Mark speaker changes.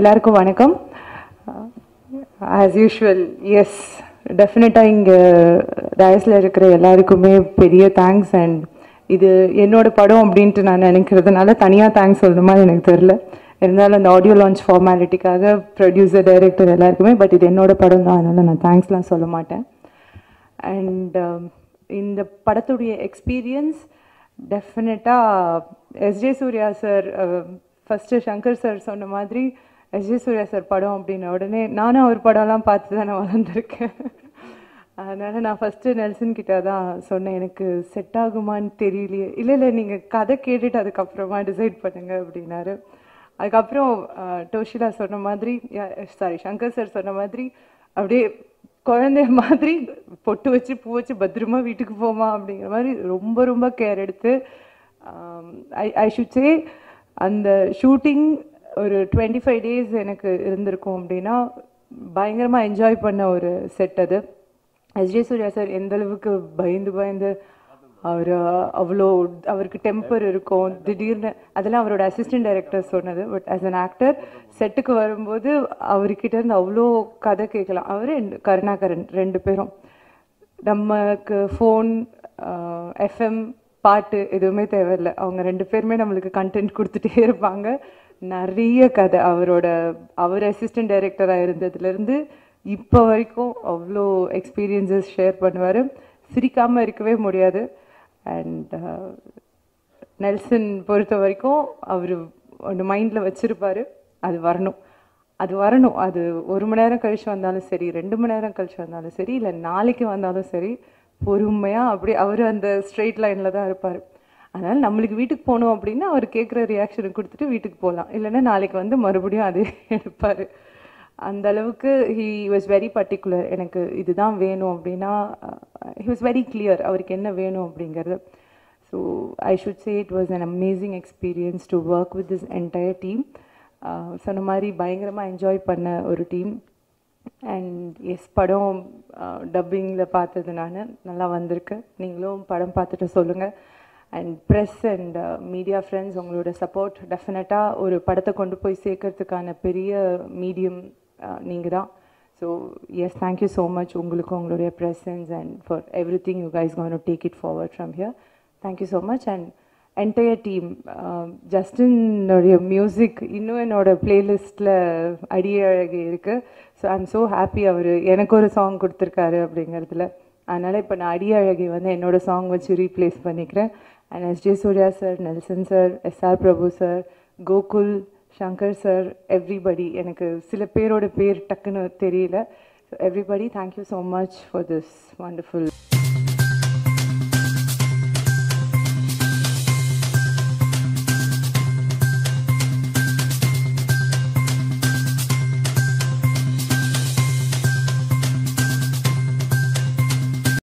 Speaker 1: எல்லாருக்கும் வணக்கம் as usual S டெஃபினட்டாக இங்கே டயஸில் இருக்கிற எல்லாருக்குமே பெரிய தேங்க்ஸ் அண்ட் இது என்னோட படம் அப்படின்ட்டு நான் நினைக்கிறதுனால தனியாக தேங்க்ஸ் சொல்லணுமா எனக்கு தெரில இருந்தாலும் அந்த ஆடியோ லான்ச் ஃபார்மாலிட்டிக்காக ப்ரொடியூசர் டைரக்டர் எல்லாருக்குமே பட் இது என்னோட படம் தான் அதனால் நான் தேங்க்ஸ்லாம் சொல்ல மாட்டேன் அண்ட் இந்த படத்துடைய எக்ஸ்பீரியன்ஸ் டெஃபினட்டாக SJ Suryah sir first Shankar sir சொன்ன மாதிரி எஸ்ஜே சூர்யா சார் படம் அப்படின்ன உடனே நானும் அவர் படம்லாம் பார்த்து தான் நான் வளர்ந்துருக்கேன் அதனால் நான் ஃபஸ்ட்டு நெல்சன் கிட்ட தான் சொன்னேன் எனக்கு செட் ஆகுமான்னு தெரியலையே இல்லை இல்லை நீங்கள் கதை கேட்டுட்டு அதுக்கப்புறமா டிசைட் பண்ணுங்க அப்படின்னாரு அதுக்கப்புறம் டோஷிலா சொன்ன மாதிரி சாரி சங்கர் சார் சொன்ன மாதிரி அப்படியே குழந்தை மாதிரி பொட்டு வச்சு பூ வச்சு பத்திரமா வீட்டுக்கு போமா அப்படிங்கிற மாதிரி ரொம்ப ரொம்ப கேர் எடுத்து ஐ ஐ ஷுட் சே அந்த ஷூட்டிங் ஒரு டுவெண்ட்டி ஃபைவ் டேஸ் எனக்கு இருந்திருக்கும் அப்படின்னா பயங்கரமாக என்ஜாய் பண்ண ஒரு செட் அது எஸ்ஜே சூர்யா சார் எந்த அளவுக்கு பயந்து பயந்து அவர் அவ்வளோ அவருக்கு டெம்பர் இருக்கும் திடீர்னு அதெல்லாம் அவரோட அசிஸ்டன்ட் டைரக்டர் சொன்னது பட் ஆஸ் அன் ஆக்டர் செட்டுக்கு வரும்போது அவர்கிட்ட இருந்து அவ்வளோ கதை கேட்கலாம் அவர் கருணாகரன் ரெண்டு பேரும் நமக்கு ஃபோன் எஃப்எம் பாட்டு எதுவுமே தேவையில்லை அவங்க ரெண்டு பேருமே நம்மளுக்கு கண்டென்ட் கொடுத்துட்டே இருப்பாங்க நிறைய கதை அவரோட அவர் அசிஸ்டன்ட் டைரக்டராக இருந்ததுலேருந்து இப்போ வரைக்கும் அவ்வளோ எக்ஸ்பீரியன்சஸ் ஷேர் பண்ணுவார் சிரிக்காமல் இருக்கவே முடியாது அண்ட் நெல்சன் பொறுத்த வரைக்கும் அவர் ஒன்று மைண்டில் வச்சுருப்பாரு அது வரணும் அது வரணும் அது ஒரு மணி நேரம் கழிச்சு வந்தாலும் சரி ரெண்டு மணி நேரம் கழிச்சு வந்தாலும் சரி இல்லை நாளைக்கு வந்தாலும் சரி பொறுமையாக அப்படி அவர் அந்த ஸ்ட்ரெயிட் லைனில் தான் இருப்பார் அதனால் நம்மளுக்கு வீட்டுக்கு போகணும் அப்படின்னா அவர் கேட்குற ரியாக்ஷனை கொடுத்துட்டு வீட்டுக்கு போகலாம் இல்லைன்னா நாளைக்கு வந்து மறுபடியும் அதே எடுப்பார் அந்த அளவுக்கு ஹி வாஸ் வெரி பர்டிகுலர் எனக்கு இதுதான் வேணும் அப்படின்னா ஹி வாஸ் வெரி கிளியர் அவருக்கு என்ன வேணும் அப்படிங்கிறது so I should say it was an amazing experience to work with this entire team சொன்ன மாதிரி பயங்கரமாக என்ஜாய் பண்ண ஒரு டீம் அண்ட் எஸ் படம் டப்பிங்கில் பார்த்தது நான் நல்லா வந்திருக்கு நீங்களும் படம் பார்த்துட்டு சொல்லுங்கள் and press and media friends உங்களோட சப்போர்ட் டெஃபினட்டாக ஒரு படத்தை கொண்டு போய் சேர்க்கறதுக்கான பெரிய மீடியம் நீங்கள் தான் so yes thank you so much உங்களுக்கும் உங்களுடைய presence and for everything you guys gonna take it forward from here thank you so much and entire team ஜஸ்டினுடைய மியூசிக் இன்னும் என்னோட பிளேலிஸ்ட்டில் அடிய அழகி இருக்குது so I am so happy அவர் எனக்கு ஒரு சாங் கொடுத்துருக்காரு அப்படிங்கிறதுல அதனால் இப்போ நான் அடி அழகி வந்து என்னோட சாங் வச்சு ரீப்ளேஸ் பண்ணிக்கிறேன் and S J Suryah sir Nelson sir SR Prabhu sir Gokul Shankar sir everybody எனக்கு சில பேரோட பேர் டக்குன்னு தெரியல so everybody thank you so much for this wonderful